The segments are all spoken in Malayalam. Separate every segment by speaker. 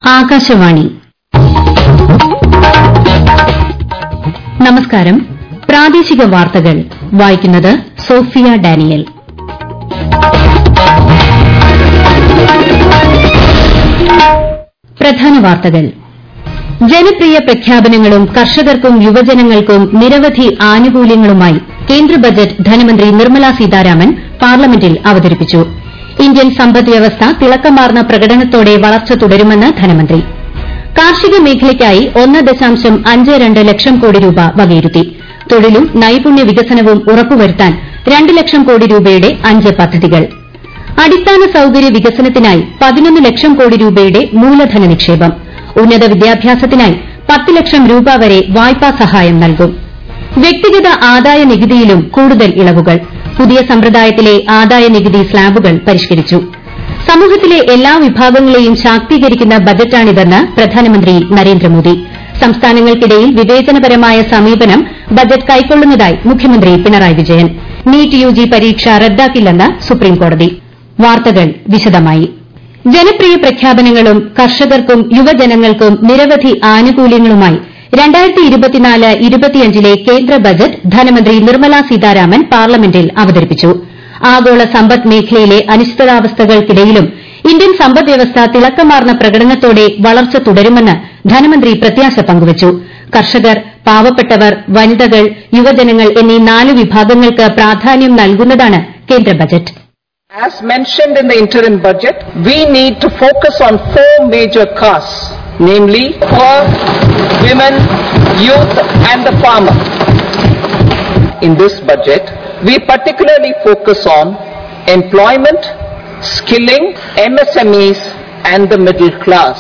Speaker 1: ആകാശവാണി നമസ്കാരം പ്രാദേശിക വാർത്തകൾ വായിക്കുന്നത് സോഫിയ ഡാനിയൽ പ്രധാന വാർത്തകൾ ജനപ്രിയ പ്രഖ്യാപനങ്ങളും കർഷകർക്കും യുവജനങ്ങൾക്കും നിരവധി ആനുകൂല്യങ്ങളുമായി കേന്ദ്ര ബജറ്റ് ധനമന്ത്രി നിർമ്മല സീതാരാമൻ പാർലമെന്റിൽ അവതരിപ്പിച്ചു ഇന്ത്യൻ സമ്പദ്വ്യവസ്ഥ തിളക്കമാർന്ന പ്രകടനത്തോടെ വളർച്ച തുടരുമെന്ന് ധനമന്ത്രി കാർഷിക മേഖലയ്ക്കായി ഒന്ന് ദശാംശം അഞ്ച് രണ്ട് ലക്ഷം കോടി രൂപ വകയിരുത്തി തൊഴിലും നൈപുണ്യ വികസനവും ഉറപ്പുവരുത്താൻ രണ്ട് ലക്ഷം കോടി രൂപയുടെ അഞ്ച് പദ്ധതികൾ അടിസ്ഥാന സൌകര്യ വികസനത്തിനായി പതിനൊന്ന് ലക്ഷം കോടി രൂപയുടെ മൂലധന നിക്ഷേപം ഉന്നത വിദ്യാഭ്യാസത്തിനായി പത്ത് ലക്ഷം രൂപ വരെ വായ്പാ സഹായം നൽകും വ്യക്തിഗത ആദായ നികുതിയിലും കൂടുതൽ ഇളവുകൾ പുതിയ സമ്പ്രദായത്തിലെ ആദായ നികുതി സ്ലാബുകൾ പരിഷ്കരിച്ചു സമൂഹത്തിലെ എല്ലാ വിഭാഗങ്ങളെയും ശാക്തീകരിക്കുന്ന ബജറ്റാണിതെന്ന് പ്രധാനമന്ത്രി നരേന്ദ്രമോദി സംസ്ഥാനങ്ങൾക്കിടയിൽ വിവേചനപരമായ സമീപനം ബജറ്റ് കൈക്കൊള്ളുന്നതായി മുഖ്യമന്ത്രി പിണറായി വിജയൻ നീറ്റ് യുജി പരീക്ഷ റദ്ദാക്കില്ലെന്ന് സുപ്രീംകോടതി വാർത്തകൾ വിശദമായി ജനപ്രിയ പ്രഖ്യാപനങ്ങളും കർഷകർക്കും യുവജനങ്ങൾക്കും നിരവധി ആനുകൂല്യങ്ങളുമായി ലെ കേന്ദ്ര ബജറ്റ് ധനമന്ത്രി നിർമ്മല സീതാരാമൻ പാർലമെന്റിൽ അവതരിപ്പിച്ചു ആഗോള സമ്പദ് മേഖലയിലെ അനിശ്ചിതാവസ്ഥകൾക്കിടയിലും ഇന്ത്യൻ സമ്പദ്വ്യവസ്ഥ തിളക്കമാർന്ന പ്രകടനത്തോടെ വളർച്ച തുടരുമെന്ന് ധനമന്ത്രി പ്രത്യാശ പങ്കുവച്ചു കർഷകർ പാവപ്പെട്ടവർ വനിതകൾ യുവജനങ്ങൾ എന്നീ നാല് വിഭാഗങ്ങൾക്ക് പ്രാധാന്യം നൽകുന്നതാണ് കേന്ദ്ര budget
Speaker 2: As mentioned in the interim budget, we need to focus on four major castes, namely poor, women, youth and the farmer. In this budget, we particularly focus on employment, skilling, MSMEs and the middle class.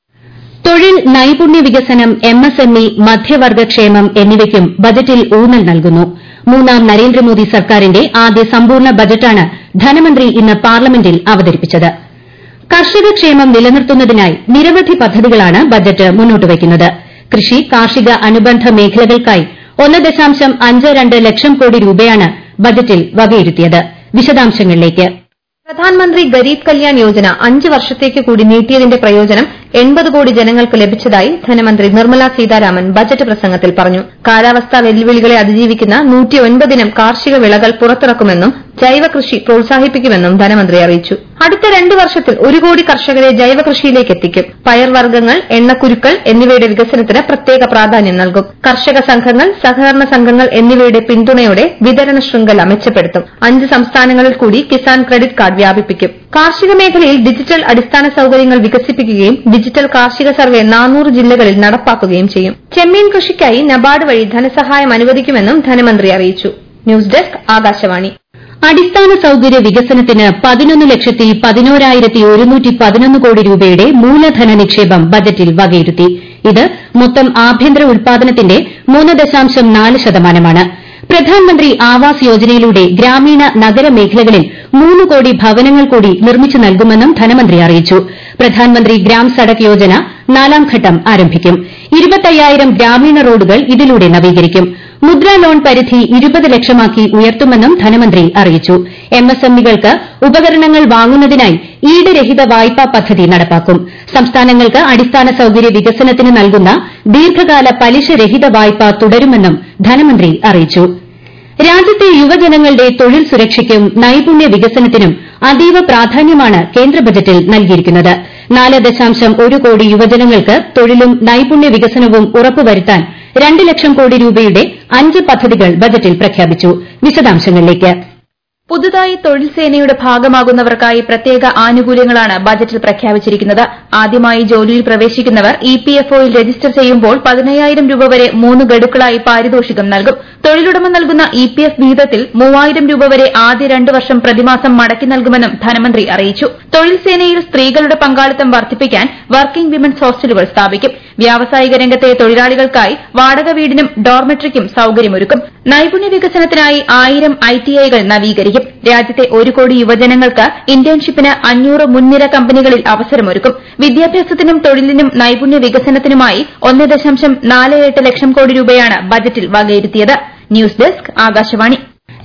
Speaker 1: തൊഴിൽ നൈപുണ്യ വികസനം എംഎസ്എംഇ മധ്യവർഗക്ഷേമം എന്നിവയ്ക്കും ബജറ്റിൽ ഊന്നൽ നൽകുന്നു മൂന്നാം നരേന്ദ്രമോദി സർക്കാരിന്റെ ആദ്യ സമ്പൂർണ്ണ ബജറ്റാണ് ധനമന്ത്രി ഇന്ന് പാർലമെന്റിൽ അവതരിപ്പിച്ചത് കർഷകക്ഷേമം നിലനിർത്തുന്നതിനായി നിരവധി പദ്ധതികളാണ് ബജറ്റ് മുന്നോട്ട് വയ്ക്കുന്നത് കൃഷി കാർഷിക അനുബന്ധ മേഖലകൾക്കായി ഒന്ന് ദശാംശം അഞ്ച് രണ്ട് ലക്ഷം കോടി രൂപയാണ് ബജറ്റിൽ വകയിരുത്തിയത് വിശദാംശങ്ങളിലേക്ക്
Speaker 3: പ്രധാൻമന്ത്രി ഗരീബ് കല്യാൺ യോജന അഞ്ച് വർഷത്തേക്ക് കൂടി നീട്ടിയതിന്റെ പ്രയോജനം എൺപത് കോടി ജനങ്ങൾക്ക് ലഭിച്ചതായി ധനമന്ത്രി നിർമ്മല സീതാരാമൻ ബജറ്റ് പ്രസംഗത്തിൽ പറഞ്ഞു കാലാവസ്ഥാ വെല്ലുവിളികളെ അതിജീവിക്കുന്ന നൂറ്റിയൊൻപതിനം കാർഷിക വിളകൾ പുറത്തിറക്കുമെന്നും ജൈവ കൃഷി പ്രോത്സാഹിപ്പിക്കുമെന്നും ധനമന്ത്രി അറിയിച്ചു അടുത്ത രണ്ട് വർഷത്തിൽ ഒരു കോടി കർഷകരെ ജൈവ കൃഷിയിലേക്ക് എത്തിക്കും പയർവർഗ്ഗങ്ങൾ എണ്ണക്കുരുക്കൾ എന്നിവയുടെ വികസനത്തിന് പ്രത്യേക പ്രാധാന്യം നൽകും കർഷക സംഘങ്ങൾ സഹകരണ സംഘങ്ങൾ എന്നിവയുടെ പിന്തുണയോടെ വിതരണ ശൃംഖല മെച്ചപ്പെടുത്തും അഞ്ച് സംസ്ഥാനങ്ങളിൽ കൂടി കിസാൻ ക്രെഡിറ്റ് കാർഡ് വ്യാപിപ്പിക്കും കാർഷിക മേഖലയിൽ ഡിജിറ്റൽ അടിസ്ഥാന സൌകര്യങ്ങൾ വികസിപ്പിക്കുകയും ഡിജിറ്റൽ കാർഷിക സർവേ നാനൂറ് ജില്ലകളിൽ നടപ്പാക്കുകയും ചെയ്യും ചെമ്മീൻ കൃഷിക്കായി നബാർഡ് വഴി ധനസഹായം അനുവദിക്കുമെന്നും ധനമന്ത്രി അറിയിച്ചു ന്യൂസ് ഡെസ്ക് ആകാശവാണി
Speaker 1: അടിസ്ഥാന സൌകര്യ വികസനത്തിന് പതിനൊന്ന് ലക്ഷത്തി പതിനോരായിരത്തി ഒരുന്നൂറ്റി പതിനൊന്ന് കോടി രൂപയുടെ മൂലധന നിക്ഷേപം ബജറ്റിൽ വകയിരുത്തി ഇത് മൊത്തം ആഭ്യന്തര ഉൽപാദനത്തിന്റെ മൂന്ന് ദശാംശം നാല് ശതമാനമാണ് പ്രധാൻമന്ത്രി ആവാസ് യോജനയിലൂടെ ഗ്രാമീണ നഗര മേഖലകളിൽ മൂന്ന് കോടി ഭവനങ്ങൾ കൂടി നിർമ്മിച്ചു നൽകുമെന്നും ധനമന്ത്രി അറിയിച്ചു പ്രധാൻമന്ത്രി ഗ്രാം സഡക് യോജന നാലാം ഘട്ടം ആരംഭിക്കും ഇരുപത്തയ്യായിരം ഗ്രാമീണ റോഡുകൾ ഇതിലൂടെ നവീകരിക്കും മുദ്ര ലോൺ പരിധി ഇരുപത് ലക്ഷമാക്കി ഉയർത്തുമെന്നും ധനമന്ത്രി അറിയിച്ചു എംഎസ്എംഇകൾക്ക് ഉപകരണങ്ങൾ വാങ്ങുന്നതിനായി ഈട് രഹിത വായ്പാ പദ്ധതി നടപ്പാക്കും സംസ്ഥാനങ്ങൾക്ക് അടിസ്ഥാന സൌകര്യ വികസനത്തിന് നൽകുന്ന ദീർഘകാല പലിശ രഹിത വായ്പ തുടരുമെന്നും ധനമന്ത്രി അറിയിച്ചു രാജ്യത്തെ യുവജനങ്ങളുടെ തൊഴിൽ സുരക്ഷയ്ക്കും നൈപുണ്യ വികസനത്തിനും അതീവ പ്രാധാന്യമാണ് കേന്ദ്ര ബജറ്റിൽ നൽകിയിരിക്കുന്നത് നാല് ദശാംശം ഒരു കോടി യുവജനങ്ങൾക്ക് തൊഴിലും നൈപുണ്യ വികസനവും ഉറപ്പുവരുത്താൻ രണ്ട് ലക്ഷം കോടി രൂപയുടെ അഞ്ച് പദ്ധതികൾ ബജറ്റിൽ പ്രഖ്യാപിച്ചു വിശദാംശങ്ങളിലേക്ക്
Speaker 3: പുതുതായി തൊഴിൽ സേനയുടെ ഭാഗമാകുന്നവർക്കായി പ്രത്യേക ആനുകൂല്യങ്ങളാണ് ബജറ്റിൽ പ്രഖ്യാപിച്ചിരിക്കുന്നത് ആദ്യമായി ജോലിയിൽ പ്രവേശിക്കുന്നവർ ഇ പി എഫ് ഒയിൽ രജിസ്റ്റർ ചെയ്യുമ്പോൾ പതിനയ്യായിരം രൂപ വരെ മൂന്ന് ഗഡുക്കളായി പാരിതോഷികം നൽകും തൊഴിലുടമ നൽകുന്ന ഇ പി എഫ് വിഹിതത്തിൽ മൂവായിരം രൂപ വരെ ആദ്യ രണ്ട് വർഷം പ്രതിമാസം മടക്കി നൽകുമെന്നും ധനമന്ത്രി അറിയിച്ചു തൊഴിൽ സേനയിൽ സ്ത്രീകളുടെ പങ്കാളിത്തം വർദ്ധിപ്പിക്കാൻ വർക്കിംഗ് വിമൻസ് ഹോസ്റ്റലുകൾ സ്ഥാപിക്കും വ്യാവസായിക രംഗത്തെ തൊഴിലാളികൾക്കായി വാടക വീടിനും ഡോർമെട്രിക്കും സൌകര്യമൊരുക്കും നൈപുണ്യ വികസനത്തിനായി ആയിരം ഐടിഐകൾ നവീകരിക്കും രാജ്യത്തെ ഒരു കോടി യുവജനങ്ങൾക്ക് ഇന്റേൺഷിപ്പിന് അഞ്ഞൂറ് മുൻനിര കമ്പനികളിൽ അവസരമൊരുക്കും വിദ്യാഭ്യാസത്തിനും തൊഴിലിനും നൈപുണ്യ വികസനത്തിനുമായി ഒന്ന് ദശാംശം നാല് എട്ട് ലക്ഷം കോടി രൂപയാണ് ബജറ്റിൽ വകയിരുത്തിയത് ന്യൂസ് ഡെസ്ക് ആകാശവാണി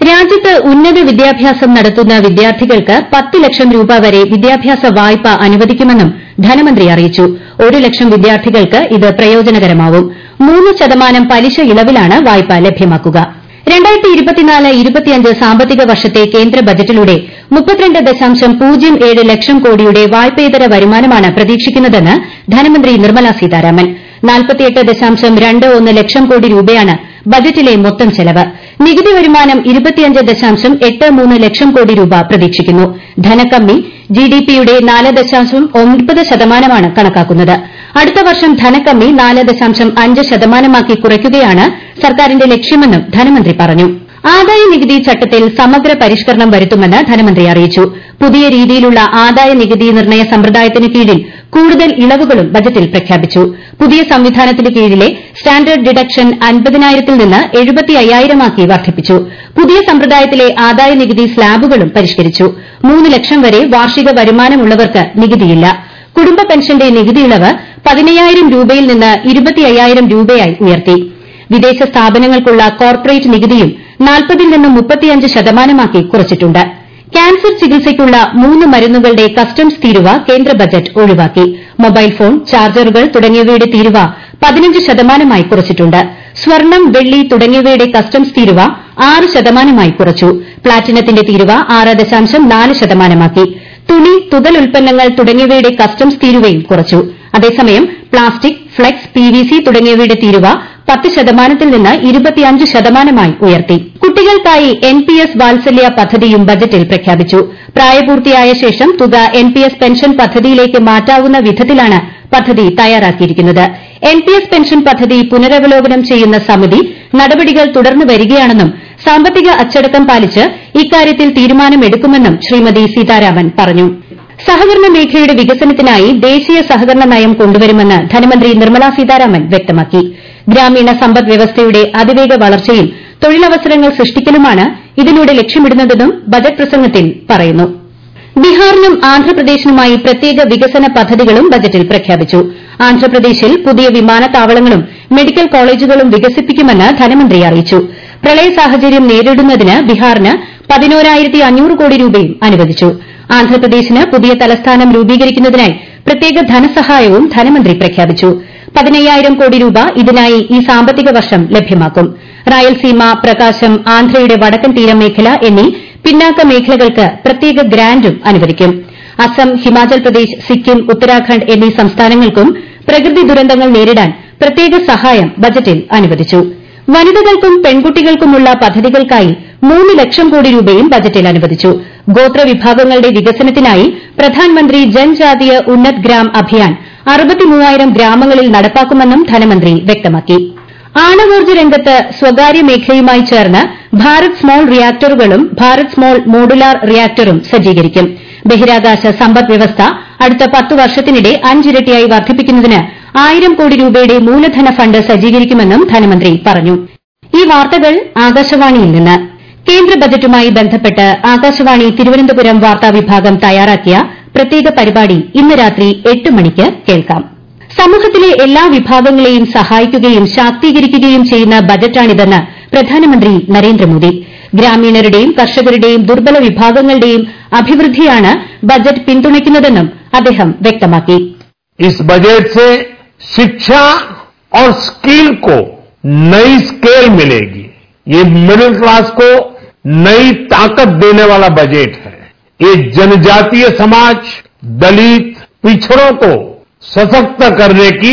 Speaker 1: രാജ്യത്ത് ഉന്നത വിദ്യാഭ്യാസം നടത്തുന്ന വിദ്യാർത്ഥികൾക്ക് പത്ത് ലക്ഷം രൂപ വരെ വിദ്യാഭ്യാസ വായ്പ അനുവദിക്കുമെന്നും ധനമന്ത്രി അറിയിച്ചു ഒരു ലക്ഷം വിദ്യാർത്ഥികൾക്ക് ഇത് പ്രയോജനകരമാവും മൂന്ന് ശതമാനം പലിശ ഇളവിലാണ് വായ്പ ലഭ്യമാക്കുക സാമ്പത്തിക വർഷത്തെ കേന്ദ്ര ബജറ്റിലൂടെ മുപ്പത്തിരണ്ട് ദശാംശം പൂജ്യം ഏഴ് ലക്ഷം കോടിയുടെ വായ്പേതര വരുമാനമാണ് പ്രതീക്ഷിക്കുന്നതെന്ന് ധനമന്ത്രി നിർമ്മല സീതാരാമൻ നാൽപ്പത്തിയെട്ട് ദശാംശം രണ്ട് ഒന്ന് ലക്ഷം കോടി രൂപയാണ് ബജറ്റിലെ മൊത്തം ചെലവ് നികുതി വരുമാനം ഇരുപത്തിയഞ്ച് ദശാംശം എട്ട് മൂന്ന് ലക്ഷം കോടി രൂപ പ്രതീക്ഷിക്കുന്നു ധനക്കമ്മി ജിഡിപിയുടെ നാല് ദശാംശം ഒൻപത് ശതമാനമാണ് കണക്കാക്കുന്നത് അടുത്ത വർഷം ധനക്കമ്മി നാല് ദശാംശം അഞ്ച് ശതമാനമാക്കി കുറയ്ക്കുകയാണ് സർക്കാരിന്റെ ലക്ഷ്യമെന്നും ധനമന്ത്രി പറഞ്ഞു ആദായ നികുതി ചട്ടത്തിൽ സമഗ്ര പരിഷ്കരണം വരുത്തുമെന്ന് ധനമന്ത്രി അറിയിച്ചു പുതിയ രീതിയിലുള്ള ആദായ നികുതി നിർണ്ണയ സമ്പ്രദായത്തിന് കീഴിൽ കൂടുതൽ ഇളവുകളും ബജറ്റിൽ പ്രഖ്യാപിച്ചു പുതിയ സംവിധാനത്തിന് കീഴിലെ സ്റ്റാൻഡേർഡ് ഡിഡക്ഷൻ അൻപതിനായിരത്തിൽ നിന്ന് എഴുപത്തി അയ്യായിരമാക്കി വർദ്ധിപ്പിച്ചു പുതിയ സമ്പ്രദായത്തിലെ ആദായ നികുതി സ്ലാബുകളും പരിഷ്കരിച്ചു മൂന്ന് ലക്ഷം വരെ വാർഷിക വരുമാനമുള്ളവർക്ക് നികുതിയില്ല കുടുംബ പെൻഷന്റെ നികുതി ഇളവ് പതിനയ്യായിരം രൂപയിൽ നിന്ന് ഇരുപത്തി അയ്യായിരം രൂപയായി ഉയർത്തി വിദേശ സ്ഥാപനങ്ങൾക്കുള്ള കോർപ്പറേറ്റ് നികുതിയും നാൽപ്പതിൽ നിന്ന് മുപ്പത്തിയഞ്ച് ശതമാനമാക്കി കുറച്ചിട്ടുണ്ട് ക്യാൻസർ ചികിത്സയ്ക്കുള്ള മൂന്ന് മരുന്നുകളുടെ കസ്റ്റംസ് തീരുവ കേന്ദ്ര ബജറ്റ് ഒഴിവാക്കി മൊബൈൽ ഫോൺ ചാർജറുകൾ തുടങ്ങിയവയുടെ തീരുവ പതിനഞ്ച് ശതമാനമായി കുറച്ചിട്ടുണ്ട് സ്വർണം വെള്ളി തുടങ്ങിയവയുടെ കസ്റ്റംസ് തീരുവ ആറ് ശതമാനമായി കുറച്ചു പ്ലാറ്റിനത്തിന്റെ തീരുവ ആറ് ദശാംശം നാല് ശതമാനമാക്കി തുണി തുകൽ ഉൽപ്പന്നങ്ങൾ തുടങ്ങിയവയുടെ കസ്റ്റംസ് തീരുവയും കുറച്ചു അതേസമയം പ്ലാസ്റ്റിക് ഫ്ളക്സ് പിവിസി തുടങ്ങിയവയുടെ തീരുവ പത്ത് ശതമാനത്തിൽ നിന്ന് ഇരുപത്തിയഞ്ച് ശതമാനമായി ഉയർത്തി കുട്ടികൾക്കായി എൻ പി എസ് വാത്സല്യ പദ്ധതിയും ബജറ്റിൽ പ്രഖ്യാപിച്ചു പ്രായപൂർത്തിയായ ശേഷം തുക എൻ പി എസ് പെൻഷൻ പദ്ധതിയിലേക്ക് മാറ്റാവുന്ന വിധത്തിലാണ് പദ്ധതി തയ്യാറാക്കിയിരിക്കുന്നത് എൻ പി എസ് പെൻഷൻ പദ്ധതി പുനരവലോകനം ചെയ്യുന്ന സമിതി നടപടികൾ തുടർന്നു വരികയാണെന്നും സാമ്പത്തിക അച്ചടക്കം പാലിച്ച് ഇക്കാര്യത്തിൽ തീരുമാനമെടുക്കുമെന്നും ശ്രീമതി സീതാരാമൻ പറഞ്ഞു സഹകരണ മേഖലയുടെ വികസനത്തിനായി ദേശീയ സഹകരണ നയം കൊണ്ടുവരുമെന്ന് ധനമന്ത്രി നിർമ്മല സീതാരാമൻ വ്യക്തമാക്കി ഗ്രാമീണ സമ്പദ് വ്യവസ്ഥയുടെ അതിവേഗ വളർച്ചയും തൊഴിലവസരങ്ങൾ സൃഷ്ടിക്കലുമാണ് ഇതിലൂടെ ലക്ഷ്യമിടുന്നതെന്നും ബജറ്റ് പ്രസംഗത്തിൽ പറയുന്നു ബീഹാറിനും ആന്ധ്രാപ്രദേശിനുമായി പ്രത്യേക വികസന പദ്ധതികളും ബജറ്റിൽ പ്രഖ്യാപിച്ചു ആന്ധ്രാപ്രദേശിൽ പുതിയ വിമാനത്താവളങ്ങളും മെഡിക്കൽ കോളേജുകളും വികസിപ്പിക്കുമെന്ന് ധനമന്ത്രി അറിയിച്ചു പ്രളയ സാഹചര്യം നേരിടുന്നതിന് ബീഹാറിന് പതിനോരായിരത്തി അഞ്ഞൂറ് കോടി രൂപയും അനുവദിച്ചു ആന്ധ്രാപ്രദേശിന് പുതിയ തലസ്ഥാനം രൂപീകരിക്കുന്നതിനായി പ്രത്യേക ധനസഹായവും ധനമന്ത്രി പ്രഖ്യാപിച്ചു പതിനയ്യായിരം കോടി രൂപ ഇതിനായി ഈ സാമ്പത്തിക വർഷം ലഭ്യമാക്കും റായൽസീമ പ്രകാശം ആന്ധ്രയുടെ വടക്കൻ തീരമേഖല എന്നീ പിന്നാക്ക മേഖലകൾക്ക് പ്രത്യേക ഗ്രാന്റും അനുവദിക്കും അസം ഹിമാചൽ പ്രദേശ് സിക്കിം ഉത്തരാഖണ്ഡ് എന്നീ സംസ്ഥാനങ്ങൾക്കും പ്രകൃതി ദുരന്തങ്ങൾ നേരിടാൻ പ്രത്യേക സഹായം ബജറ്റിൽ അനുവദിച്ചു വനിതകൾക്കും പെൺകുട്ടികൾക്കുമുള്ള പദ്ധതികൾക്കായി മൂന്ന് ലക്ഷം കോടി രൂപയും ബജറ്റിൽ അനുവദിച്ചു ഗോത്രവിഭാഗങ്ങളുടെ വികസനത്തിനായി പ്രധാൻമന്ത്രി ജൻജാതീയ ഉന്നത് ഗ്രാം അഭിയാൻ അറുപത്തിമൂവായിരം ഗ്രാമങ്ങളിൽ നടപ്പാക്കുമെന്നും ധനമന്ത്രി വ്യക്തമാക്കി ആണവോർജ്ജ രംഗത്ത് സ്വകാര്യ മേഖലയുമായി ചേർന്ന് ഭാരത് സ്മോൾ റിയാക്ടറുകളും ഭാരത് സ്മോൾ മോഡുലാർ റിയാക്ടറും സജ്ജീകരിക്കും ബഹിരാകാശ സമ്പദ് വ്യവസ്ഥ അടുത്ത പത്ത് വർഷത്തിനിടെ അഞ്ചിരട്ടിയായി വർദ്ധിപ്പിക്കുന്നതിന് ആയിരം കോടി രൂപയുടെ മൂലധന ഫണ്ട് സജ്ജീകരിക്കുമെന്നും ധനമന്ത്രി പറഞ്ഞു ഈ വാർത്തകൾ ആകാശവാണിയിൽ നിന്ന് കേന്ദ്ര ബജറ്റുമായി ബന്ധപ്പെട്ട് ആകാശവാണി തിരുവനന്തപുരം വാർത്താ വിഭാഗം തയ്യാറാക്കിയ പ്രത്യേക പരിപാടി ഇന്ന് രാത്രി എട്ട് മണിക്ക് കേൾക്കാം സമൂഹത്തിലെ എല്ലാ വിഭാഗങ്ങളെയും സഹായിക്കുകയും ശാക്തീകരിക്കുകയും ചെയ്യുന്ന ബജറ്റാണിതെന്ന് പ്രധാനമന്ത്രി നരേന്ദ്രമോദി ഗ്രാമീണരുടെയും കർഷകരുടെയും ദുർബല വിഭാഗങ്ങളുടെയും അഭിവൃദ്ധിയാണ് ബജറ്റ് പിന്തുണയ്ക്കുന്നതെന്നും അദ്ദേഹം വ്യക്തമാക്കി
Speaker 4: इस बजट से शिक्षा और स्किल को नई स्केल मिलेगी ये मिडिल क्लास को नई ताकत देने वाला बजट है ये जनजातीय समाज दलित पिछड़ों को सशक्त करने की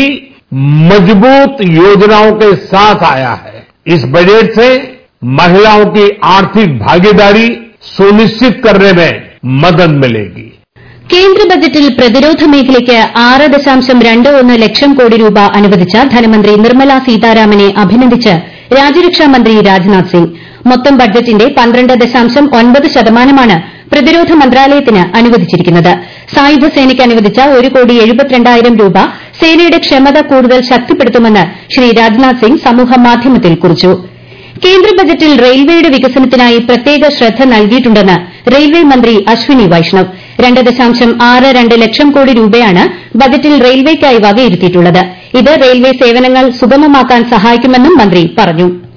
Speaker 4: मजबूत योजनाओं के साथ आया है इस बजट से महिलाओं की आर्थिक भागीदारी सुनिश्चित करने में मदद मिलेगी
Speaker 1: കേന്ദ്ര ബജറ്റിൽ പ്രതിരോധ മേഖലയ്ക്ക് ആറ് ദശാംശം രണ്ട് ഒന്ന് ലക്ഷം കോടി രൂപ അനുവദിച്ച ധനമന്ത്രി നിർമ്മല സീതാരാമനെ അഭിനന്ദിച്ച് രാജ്യരക്ഷാ മന്ത്രി രാജ്നാഥ് സിംഗ് മൊത്തം ബഡ്ജറ്റിന്റെ പന്ത്രണ്ട് ദശാംശം ഒൻപത് ശതമാനമാണ് പ്രതിരോധ മന്ത്രാലയത്തിന് അനുവദിച്ചിരിക്കുന്നത് സായുധ സേനയ്ക്ക് അനുവദിച്ച ഒരു കോടി എഴുപത്തിരണ്ടായിരം രൂപ സേനയുടെ ക്ഷമത കൂടുതൽ ശക്തിപ്പെടുത്തുമെന്ന് ശ്രീ രാജ്നാഥ് സിംഗ് സമൂഹമാധ്യമത്തിൽ കുറിച്ചു കേന്ദ്ര ബജറ്റിൽ റെയിൽവേയുടെ വികസനത്തിനായി പ്രത്യേക ശ്രദ്ധ നൽകിയിട്ടുണ്ടെന്ന് റെയിൽവേ മന്ത്രി അശ്വിനി വൈഷ്ണവ് രണ്ട് ദശാംശം ആറ് രണ്ട് ലക്ഷം കോടി രൂപയാണ് ബജറ്റിൽ റെയിൽവേയ്ക്കായി വകയിരുത്തിയിട്ടുള്ളത് ഇത് റെയിൽവേ സേവനങ്ങൾ സുഗമമാക്കാൻ സഹായിക്കുമെന്നും മന്ത്രി പറഞ്ഞു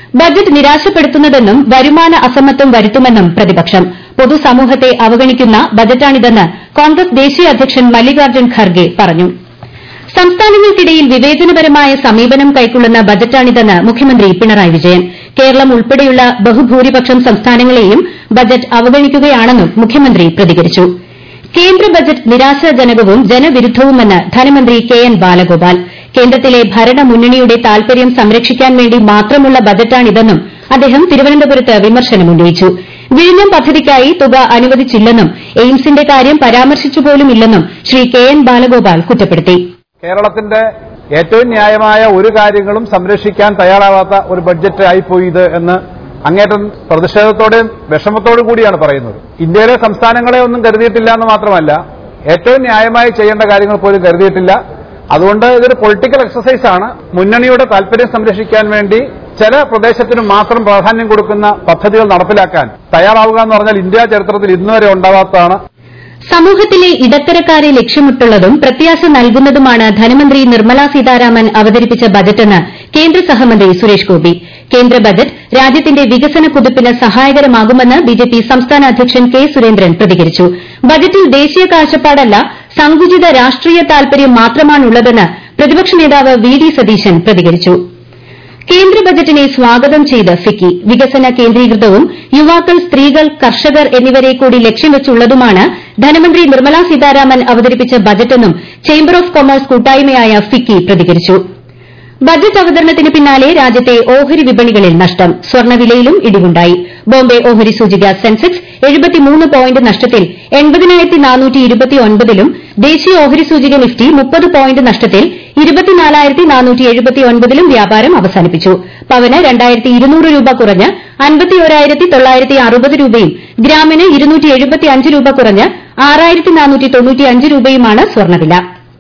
Speaker 1: ബജറ്റ് നിരാശപ്പെടുത്തുന്നതെന്നും വരുമാന അസമത്വം വരുത്തുമെന്നും പ്രതിപക്ഷം പൊതുസമൂഹത്തെ അവഗണിക്കുന്ന ബജറ്റാണിതെന്ന് കോൺഗ്രസ് ദേശീയ അധ്യക്ഷൻ മല്ലികാർജ്ജുൻ ഖർഗെ പറഞ്ഞു സംസ്ഥാനങ്ങൾക്കിടയിൽ വിവേചനപരമായ സമീപനം കൈക്കൊള്ളുന്ന ബജറ്റാണിതെന്ന് മുഖ്യമന്ത്രി പിണറായി വിജയൻ കേരളം ഉൾപ്പെടെയുള്ള ബഹുഭൂരിപക്ഷം സംസ്ഥാനങ്ങളെയും ബജറ്റ് അവഗണിക്കുകയാണെന്നും മുഖ്യമന്ത്രി പ്രതികരിച്ചു കേന്ദ്ര ബജറ്റ് നിരാശാജനകവും ജനവിരുദ്ധവുമെന്ന് ധനമന്ത്രി കെ എൻ ബാലഗോപാൽ കേന്ദ്രത്തിലെ ഭരണമുന്നണിയുടെ താൽപര്യം സംരക്ഷിക്കാൻ വേണ്ടി മാത്രമുള്ള ബജറ്റാണിതെന്നും അദ്ദേഹം തിരുവനന്തപുരത്ത് വിമർശനമുന്നയിച്ചു വിഴിഞ്ഞം പദ്ധതിക്കായി തുക അനുവദിച്ചില്ലെന്നും എയിംസിന്റെ കാര്യം പരാമർശിച്ചുപോലുമില്ലെന്നും ശ്രീ കെ എൻ ബാലഗോപാൽ കുറ്റപ്പെടുത്തി
Speaker 5: കേരളത്തിന്റെ ഏറ്റവും ന്യായമായ ഒരു കാര്യങ്ങളും സംരക്ഷിക്കാൻ തയ്യാറാവാത്ത ഒരു ബഡ്ജറ്റ് ആയിപ്പോയി ഇത് എന്ന് അങ്ങേറ്റം പ്രതിഷേധത്തോടെയും വിഷമത്തോടും കൂടിയാണ് പറയുന്നത് ഇന്ത്യയിലെ സംസ്ഥാനങ്ങളെ ഒന്നും കരുതിയിട്ടില്ല എന്ന് മാത്രമല്ല ഏറ്റവും ന്യായമായി ചെയ്യേണ്ട കാര്യങ്ങൾ പോലും കരുതിയിട്ടില്ല അതുകൊണ്ട് ഇതൊരു പൊളിറ്റിക്കൽ എക്സസൈസ് ആണ് മുന്നണിയുടെ താൽപര്യം സംരക്ഷിക്കാൻ വേണ്ടി ചില പ്രദേശത്തിന് മാത്രം പ്രാധാന്യം കൊടുക്കുന്ന പദ്ധതികൾ നടപ്പിലാക്കാൻ തയ്യാറാവുക എന്ന് പറഞ്ഞാൽ ഇന്ത്യ ചരിത്രത്തിൽ ഇന്നുവരെ ഉണ്ടാവാത്തതാണ്
Speaker 1: സമൂഹത്തിലെ ഇടത്തരക്കാരെ ലക്ഷ്യമിട്ടുള്ളതും പ്രത്യാശ നൽകുന്നതുമാണ് ധനമന്ത്രി നിർമ്മലാ സീതാരാമൻ അവതരിപ്പിച്ച ബജറ്റെന്ന് കേന്ദ്ര സഹമന്ത്രി സുരേഷ് ഗോപി കേന്ദ്ര ബജറ്റ് രാജ്യത്തിന്റെ വികസന കുതിപ്പിന് സഹായകരമാകുമെന്ന് ബിജെപി സംസ്ഥാന അധ്യക്ഷൻ കെ സുരേന്ദ്രൻ പ്രതികരിച്ചു ബജറ്റിൽ ദേശീയ കാഴ്ചപ്പാടല്ല സങ്കുചിത രാഷ്ട്രീയ താൽപര്യം മാത്രമാണുള്ളതെന്ന് പ്രതിപക്ഷ നേതാവ് വി ഡി സതീശൻ പ്രതികരിച്ചു കേന്ദ്ര ബജറ്റിനെ സ്വാഗതം ചെയ്ത് ഫിക്കി വികസന കേന്ദ്രീകൃതവും യുവാക്കൾ സ്ത്രീകൾ കർഷകർ എന്നിവരെ കൂടി ലക്ഷ്യം വെച്ചുള്ളതുമാണ് ധനമന്ത്രി നിർമ്മലാ സീതാരാമൻ അവതരിപ്പിച്ച ബജറ്റെന്നും ചേംബർ ഓഫ് കൊമേഴ്സ് കൂട്ടായ്മയായ ഫിക്കി പ്രതികരിച്ചു ബജറ്റ് അവതരണത്തിന് പിന്നാലെ രാജ്യത്തെ ഓഹരി വിപണികളിൽ നഷ്ടം സ്വർണ്ണവിലയിലും ഇടിവുണ്ടായി ബോംബെ ഓഹരി സൂചിക സെൻസെക്സ് പോയിന്റ് നഷ്ടത്തിൽ ലും ദേശീയ ഓഹരി സൂചിക നിഫ്റ്റി മുപ്പത് പോയിന്റ് നഷ്ടത്തിൽ ലും വ്യാപാരം അവസാനിപ്പിച്ചു പവന് രണ്ടായിരത്തി ഇരുന്നൂറ് രൂപ കുറഞ്ഞ് അൻപത്തിയൊരായിരത്തി തൊള്ളായിരത്തി അറുപത് രൂപയും ഗ്രാമിന് ഇരുന്നൂറ്റി എഴുപത്തിയഞ്ച് രൂപ കുറഞ്ഞ് ആറായിരത്തി നാനൂറ്റി തൊണ്ണൂറ്റിയഞ്ച് രൂപയുമാണ് സ്വർണ്ണവില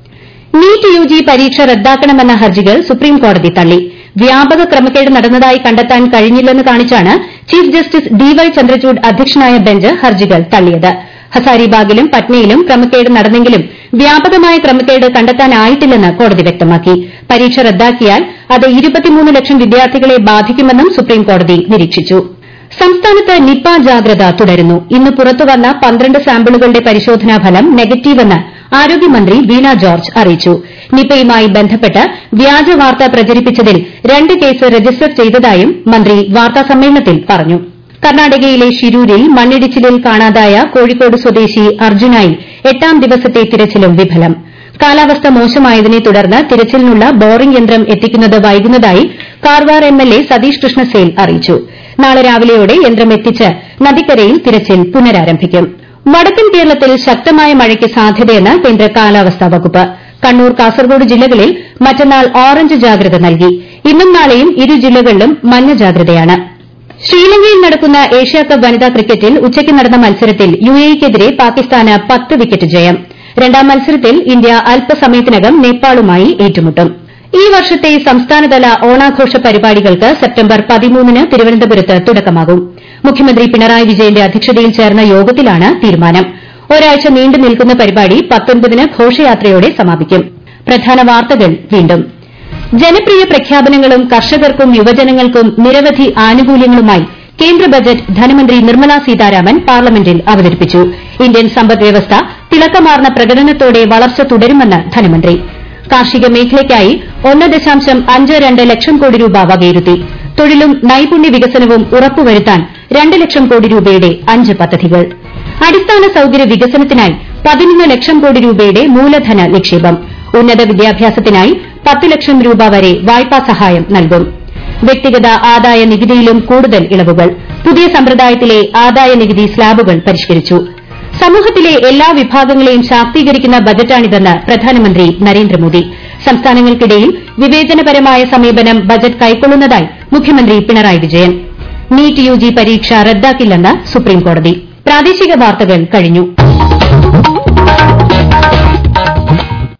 Speaker 1: നീറ്റ് യുജി പരീക്ഷ റദ്ദാക്കണമെന്ന ഹർജികൾ സുപ്രീംകോടതി തള്ളി വ്യാപക ക്രമക്കേട് നടന്നതായി കണ്ടെത്താൻ കഴിഞ്ഞില്ലെന്ന് കാണിച്ചാണ് chief justice D Y Chandrachud അധ്യക്ഷനായ ബെഞ്ച് ഹർജികൾ തള്ളിയത് ഹസാരിബാഗിലും പട്നയിലും ക്രമക്കേട് നടന്നെങ്കിലും വ്യാപകമായ ക്രമക്കേട് കണ്ടെത്താനായിട്ടില്ലെന്ന് കോടതി വ്യക്തമാക്കി പരീക്ഷ റദ്ദാക്കിയാൽ അത് ലക്ഷം വിദ്യാർത്ഥികളെ ബാധിക്കുമെന്നും സുപ്രീംകോടതി നിരീക്ഷിച്ചു സംസ്ഥാനത്ത് നിപ ജാഗ്രത തുടരുന്നു ഇന്ന് പുറത്തുവന്ന പന്ത്രണ്ട് സാമ്പിളുകളുടെ പരിശോധനാ ഫലം നെഗറ്റീവെന്ന് ആരോഗ്യമന്ത്രി വീണ ജോർജ് അറിയിച്ചു നിപയുമായി ബന്ധപ്പെട്ട് വ്യാജ വാർത്ത പ്രചരിപ്പിച്ചതിൽ രണ്ട് കേസ് രജിസ്റ്റർ ചെയ്തതായും മന്ത്രി വാർത്താസമ്മേളനത്തിൽ പറഞ്ഞു കർണാടകയിലെ ഷിരൂരിൽ മണ്ണിടിച്ചിലിൽ കാണാതായ കോഴിക്കോട് സ്വദേശി അർജുനായി എട്ടാം ദിവസത്തെ തിരച്ചിലും വിഫലം കാലാവസ്ഥ മോശമായതിനെ തുടർന്ന് തിരച്ചിലിനുള്ള ബോറിംഗ് യന്ത്രം എത്തിക്കുന്നത് വൈകുന്നതായി കാർവാർ എംഎൽഎ സതീഷ് കൃഷ്ണസേൽ അറിയിച്ചു നാളെ രാവിലെയോടെ യന്ത്രം എത്തിച്ച് നദിക്കരയിൽ തിരച്ചിൽ പുനരാരംഭിക്കും വടക്കൻ കേരളത്തിൽ ശക്തമായ മഴയ്ക്ക് സാധ്യതയെന്ന് കേന്ദ്ര കാലാവസ്ഥാ വകുപ്പ് കണ്ണൂർ കാസർഗോഡ് ജില്ലകളിൽ മറ്റന്നാൾ ഓറഞ്ച് ജാഗ്രത നൽകി ഇന്നും നാളെയും ഇരു ജില്ലകളിലും മഞ്ഞ ജാഗ്രതയാണ് ശ്രീലങ്കയിൽ നടക്കുന്ന ഏഷ്യാകപ്പ് വനിതാ ക്രിക്കറ്റിൽ ഉച്ചയ്ക്ക് നടന്ന മത്സരത്തിൽ യുഎഇക്കെതിരെ പാകിസ്ഥാന് പത്ത് വിക്കറ്റ് ജയം രണ്ടാം മത്സരത്തിൽ ഇന്ത്യ അല്പസമയത്തിനകം നേപ്പാളുമായി ഏറ്റുമുട്ടും ഈ വർഷത്തെ സംസ്ഥാനതല ഓണാഘോഷ പരിപാടികൾക്ക് സെപ്റ്റംബർ പതിമൂന്നിന് തിരുവനന്തപുരത്ത് തുടക്കമാകും മുഖ്യമന്ത്രി പിണറായി വിജയന്റെ അധ്യക്ഷതയിൽ ചേർന്ന യോഗത്തിലാണ് തീരുമാനം ഒരാഴ്ച നീണ്ടു നിൽക്കുന്ന പരിപാടി പത്തൊൻപതിന് ഘോഷയാത്രയോടെ സമാപിക്കും പ്രധാന വാർത്തകൾ വീണ്ടും ജനപ്രിയ പ്രഖ്യാപനങ്ങളും കർഷകർക്കും യുവജനങ്ങൾക്കും നിരവധി ആനുകൂല്യങ്ങളുമായി കേന്ദ്ര ബജറ്റ് ധനമന്ത്രി നിർമ്മലാ സീതാരാമൻ പാർലമെന്റിൽ അവതരിപ്പിച്ചു ഇന്ത്യൻ സമ്പദ്വ്യവസ്ഥ തിളക്കമാർന്ന പ്രകടനത്തോടെ വളർച്ച തുടരുമെന്ന് ധനമന്ത്രി കാർഷിക മേഖലയ്ക്കായി ഒന്ന് ദശാംശം അഞ്ച് രണ്ട് ലക്ഷം കോടി രൂപ വകയിരുത്തി തൊഴിലും നൈപുണ്യ വികസനവും ഉറപ്പുവരുത്താൻ രണ്ട് ലക്ഷം കോടി രൂപയുടെ അഞ്ച് പദ്ധതികൾ അടിസ്ഥാന സൌകര്യ വികസനത്തിനായി പതിനൊന്ന് ലക്ഷം കോടി രൂപയുടെ മൂലധന നിക്ഷേപം ഉന്നത വിദ്യാഭ്യാസത്തിനായി പത്ത് ലക്ഷം രൂപ വരെ വായ്പാ സഹായം നൽകും വ്യക്തിഗത ആദായ നികുതിയിലും കൂടുതൽ ഇളവുകൾ പുതിയ സമ്പ്രദായത്തിലെ ആദായ നികുതി സ്ലാബുകൾ പരിഷ്കരിച്ചു സമൂഹത്തിലെ എല്ലാ വിഭാഗങ്ങളെയും ശാക്തീകരിക്കുന്ന ബജറ്റാണിതെന്ന് പ്രധാനമന്ത്രി നരേന്ദ്രമോദി സംസ്ഥാനങ്ങൾക്കിടയിൽ വിവേചനപരമായ സമീപനം ബജറ്റ് കൈക്കൊള്ളുന്നതായി മുഖ്യമന്ത്രി പിണറായി വിജയൻ നീറ്റ് യുജി പരീക്ഷ റദ്ദാക്കില്ലെന്ന് സുപ്രീംകോടതി പ്രാദേശിക വാർത്തകൾ കഴിഞ്ഞു